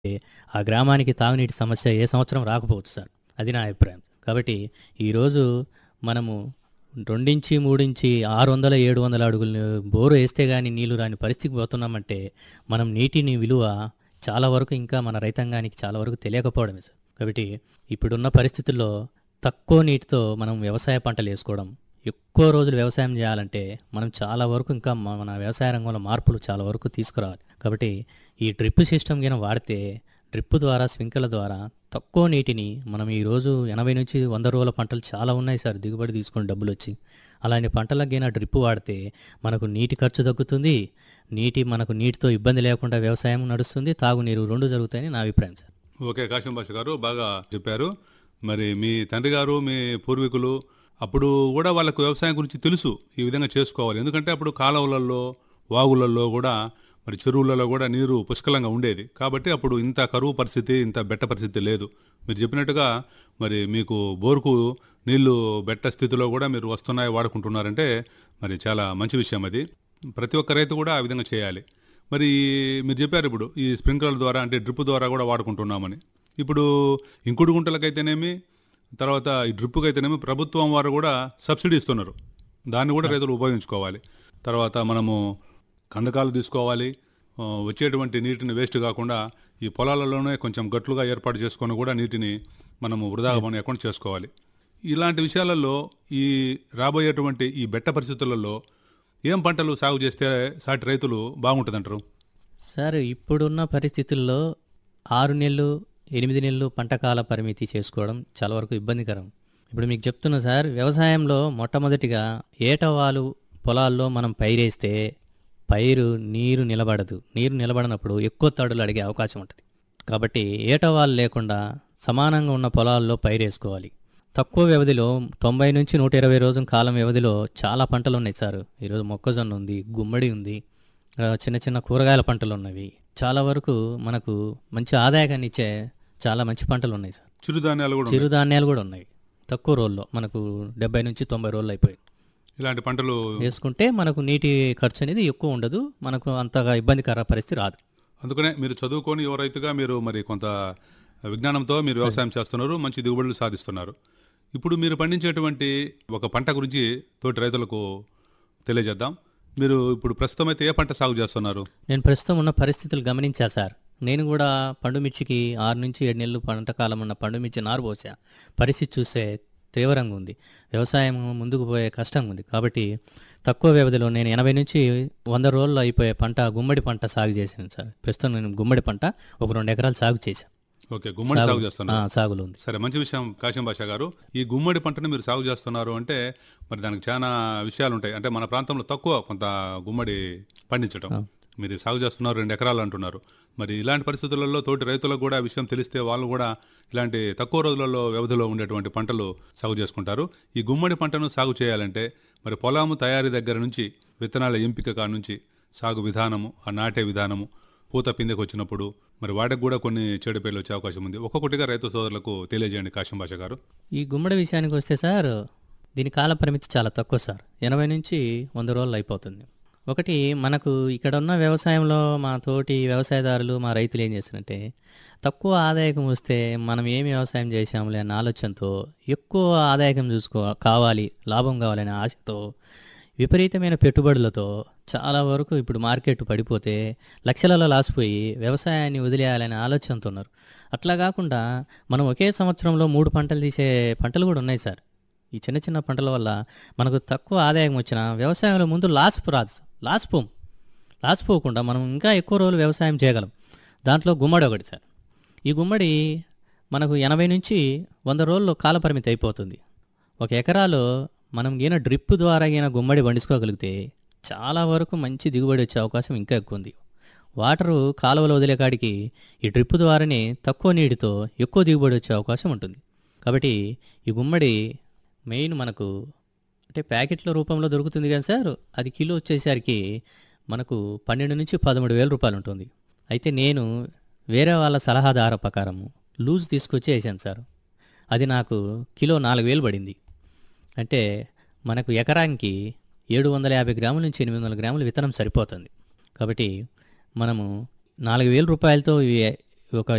ఆ గ్రామానికి తాగునీటి సమస్య ఏ సంవత్సరం రాకపోవచ్చు సార్ అది నా అభిప్రాయం కాబట్టి ఈరోజు మనము రెండించి మూడించి ఆరు వందల ఏడు వందల అడుగులు బోరు వేస్తే కానీ నీళ్లు రాని పరిస్థితికి పోతున్నామంటే మనం నీటిని విలువ చాలా వరకు ఇంకా మన రైతాంగానికి చాలా వరకు తెలియకపోవడమే సార్ కాబట్టి ఇప్పుడున్న పరిస్థితుల్లో తక్కువ నీటితో మనం వ్యవసాయ పంటలు వేసుకోవడం ఎక్కువ రోజులు వ్యవసాయం చేయాలంటే మనం చాలా వరకు ఇంకా మ- మన వ్యవసాయ రంగంలో మార్పులు చాలా వరకు తీసుకురావాలి కాబట్టి ఈ డ్రిప్ సిస్టమ్ కింద వాడితే డ్రిప్ ద్వారా స్ప్రింక్లర్ ద్వారా తక్కువ నీటిని మనం ఈరోజు ఎనభై నుంచి వంద రోజుల పంటలు చాలా ఉన్నాయి సార్ దిగుబడి తీసుకొని డబ్బులు వచ్చి అలాంటి పంటలకు గిన డ్రిప్ వాడితే మనకు నీటి ఖర్చు తగ్గుతుంది నీటి మనకు నీటితో ఇబ్బంది లేకుండా వ్యవసాయం నడుస్తుంది తాగునీరు రెండు జరుగుతాయని నా అభిప్రాయం సార్ ఓకే కాశం భాష గారు బాగా చెప్పారు మరి మీ తండ్రి గారు మీ పూర్వీకులు అప్పుడు కూడా వాళ్ళకు వ్యవసాయం గురించి తెలుసు ఈ విధంగా చేసుకోవాలి ఎందుకంటే అప్పుడు కాలువలలో వాగులలో కూడా మరి చెరువులలో కూడా నీరు పుష్కలంగా ఉండేది కాబట్టి అప్పుడు ఇంత కరువు పరిస్థితి ఇంత బెట్ట పరిస్థితి లేదు మీరు చెప్పినట్టుగా మరి మీకు బోరుకు నీళ్లు బెట్ట స్థితిలో కూడా మీరు వస్తున్నాయి వాడుకుంటున్నారంటే మరి చాలా మంచి విషయం అది ప్రతి ఒక్క రైతు కూడా ఆ విధంగా చేయాలి మరి మీరు చెప్పారు ఇప్పుడు ఈ స్ప్రింక్లర్ ద్వారా అంటే డ్రిప్ ద్వారా కూడా వాడుకుంటున్నామని ఇప్పుడు ఇంకుడు గుంటలకైతేనేమి తర్వాత ఈ డ్రిప్కి అయితేనేమి ప్రభుత్వం వారు కూడా సబ్సిడీ ఇస్తున్నారు దాన్ని కూడా రైతులు ఉపయోగించుకోవాలి తర్వాత మనము కందకాలు తీసుకోవాలి ఆ, వచ్చేటువంటి నీటిని వేస్ట్ కాకుండా ఈ పొలాలలోనే కొంచెం గట్లుగా ఏర్పాటు చేసుకొని కూడా నీటిని మనము వృధాగా మనం అకౌంట్ చేసుకోవాలి ఇలాంటి విషయాలలో ఈ రాబోయేటువంటి ఈ బెట్ట పరిస్థితులలో ఏం పంటలు సాగు చేస్తే సాటి రైతులు బాగుంటుందంటారు సార్ ఇప్పుడున్న పరిస్థితుల్లో ఆరు నెలలు ఎనిమిది నెలలు పంటకాల పరిమితి చేసుకోవడం చాలా వరకు ఇబ్బందికరం ఇప్పుడు మీకు చెప్తున్నా సార్ వ్యవసాయంలో మొట్టమొదటిగా ఏటవాలు పొలాల్లో మనం పైరేస్తే పైరు నీరు నిలబడదు నీరు నిలబడినప్పుడు ఎక్కువ తడులు అడిగే అవకాశం ఉంటుంది కాబట్టి ఏటవాలు లేకుండా సమానంగా ఉన్న పొలాల్లో పైరేసుకోవాలి తక్కువ వ్యవధిలో తొంభై నుంచి నూట ఇరవై రోజుల కాలం వ్యవధిలో చాలా పంటలు ఉన్నాయి సార్ ఈరోజు మొక్కజొన్న ఉంది గుమ్మడి ఉంది ఆ, చిన్న చిన్న కూరగాయల పంటలు ఉన్నవి చాలా వరకు మనకు మంచి ఆదాయాన్ని ఇచ్చే చాలా మంచి పంటలు ఉన్నాయి సార్ చిరుధాన్యాలు కూడా ఉన్నాయి. చిరుధాన్యాలు కూడా ఉన్నాయి తక్కువ రోజుల్లో మనకు డెబ్బై నుంచి తొంభై రోజులు అయిపోయి ఇలాంటి పంటలు వేసుకుంటే మనకు నీటి ఖర్చు అనేది ఎక్కువ ఉండదు మనకు అంతగా ఇబ్బందికర పరిస్థితి రాదు అందుకనే మీరు చదువుకొని యువ రైతుగా మీరు మరి కొంత విజ్ఞానంతో మీరు వ్యవసాయం చేస్తున్నారు మంచి దిగుబడులు సాధిస్తున్నారు ఇప్పుడు మీరు పండించేటువంటి ఒక పంట గురించి తోటి రైతులకు తెలియజేద్దాం మీరు ఇప్పుడు ప్రస్తుతం అయితే ఏ పంట సాగు చేస్తున్నారు నేను ప్రస్తుతం ఉన్న పరిస్థితులు గమనించా సార్ నేను కూడా పండుమిర్చికి ఆరు నుంచి ఏడు నెలలు పంట కాలం ఉన్న పండుమిర్చి నారు పోసా పరిస్థితి చూస్తే తీవ్రంగా ఉంది వ్యవసాయం ముందుకు పోయే కష్టంగా ఉంది కాబట్టి తక్కువ వ్యవధిలో నేను ఎనభై నుంచి వంద రోజుల్లో అయిపోయే పంట గుమ్మడి పంట సాగు చేశాను సార్ ప్రస్తుతం నేను గుమ్మడి పంట ఒక రెండు ఎకరాలు సాగు చేశాను ఓకే గుమ్మడి సాగు చేస్తున్నారు సాగులో ఉంది సరే మంచి విషయం కాశం భాష గారు ఈ గుమ్మడి పంటను మీరు సాగు చేస్తున్నారు అంటే మరి దానికి చాలా విషయాలు ఉంటాయి అంటే మన ప్రాంతంలో తక్కువ కొంత గుమ్మడి పండించడం మీరు సాగు చేస్తున్నారు రెండు ఎకరాలు అంటున్నారు మరి ఇలాంటి పరిస్థితులలో తోటి రైతులకు కూడా ఆ విషయం తెలిస్తే వాళ్ళు కూడా ఇలాంటి తక్కువ రోజులలో వ్యవధిలో ఉండేటువంటి పంటలు సాగు చేసుకుంటారు ఈ గుమ్మడి పంటను సాగు చేయాలంటే మరి పొలము తయారీ దగ్గర నుంచి విత్తనాల ఎంపిక కాడ నుంచి సాగు విధానము ఆ నాటే విధానము పూత పిందెకి వచ్చినప్పుడు మరి వాటికి కూడా కొన్ని చెడు పేర్లు వచ్చే అవకాశం ఉంది ఒక్కొక్కటిగా రైతు సోదరులకు తెలియజేయండి కాశం భాష గారు ఈ గుమ్మడి విషయానికి వస్తే సార్ దీని కాల పరిమితి చాలా తక్కువ సార్ ఎనభై నుంచి వంద రోజులు అయిపోతుంది ఒకటి మనకు ఇక్కడ ఉన్న వ్యవసాయంలో మా తోటి వ్యవసాయదారులు మా రైతులు ఏం చేస్తారంటే తక్కువ ఆదాయకం వస్తే మనం ఏమి వ్యవసాయం చేశాములే అన్న ఆలోచనతో ఎక్కువ ఆదాయకం చూసుకో కావాలి లాభం కావాలనే ఆశతో విపరీతమైన పెట్టుబడులతో చాలా వరకు ఇప్పుడు మార్కెట్ పడిపోతే లక్షలలో లాసిపోయి వ్యవసాయాన్ని వదిలేయాలనే ఆలోచనతో ఉన్నారు అట్లా కాకుండా మనం ఒకే సంవత్సరంలో మూడు పంటలు తీసే పంటలు కూడా ఉన్నాయి సార్ ఈ చిన్న చిన్న పంటల వల్ల మనకు తక్కువ ఆదాయం వచ్చినా వ్యవసాయంలో ముందు లాస్ రాదు సార్. లాస్ పోం లాస్ పోకుండా మనం ఇంకా ఎక్కువ రోజులు వ్యవసాయం చేయగలం దాంట్లో గుమ్మడి ఒకటి సార్ ఈ గుమ్మడి మనకు ఎనభై నుంచి వంద రోజుల్లో కాలపరిమితి అయిపోతుంది ఒక ఎకరాలో మనం గీన డ్రిప్ ద్వారా గీన గుమ్మడి పండించుకోగలిగితే చాలా వరకు మంచి దిగుబడి వచ్చే అవకాశం ఇంకా ఎక్కువ ఉంది వాటరు కాలువలో వదిలే కాడికి ఈ డ్రిప్ ద్వారానే తక్కువ నీటితో ఎక్కువ దిగుబడి వచ్చే అవకాశం ఉంటుంది కాబట్టి ఈ గుమ్మడి మెయిన్ మనకు అంటే ప్యాకెట్ల రూపంలో దొరుకుతుంది కానీ సార్ అది కిలో వచ్చేసరికి మనకు పన్నెండు నుంచి పదమూడు వేల రూపాయలు ఉంటుంది అయితే నేను వేరే వాళ్ళ సలహాదార ప్రకారం లూజ్ తీసుకొచ్చి వేసాను సార్ అది నాకు కిలో నాలుగు వేలు పడింది అంటే మనకు ఎకరానికి ఏడు వందల యాభై గ్రాముల నుంచి ఎనిమిది వందల గ్రాముల విత్తనం సరిపోతుంది కాబట్టి మనము నాలుగు వేల రూపాయలతో ఇవి ఒక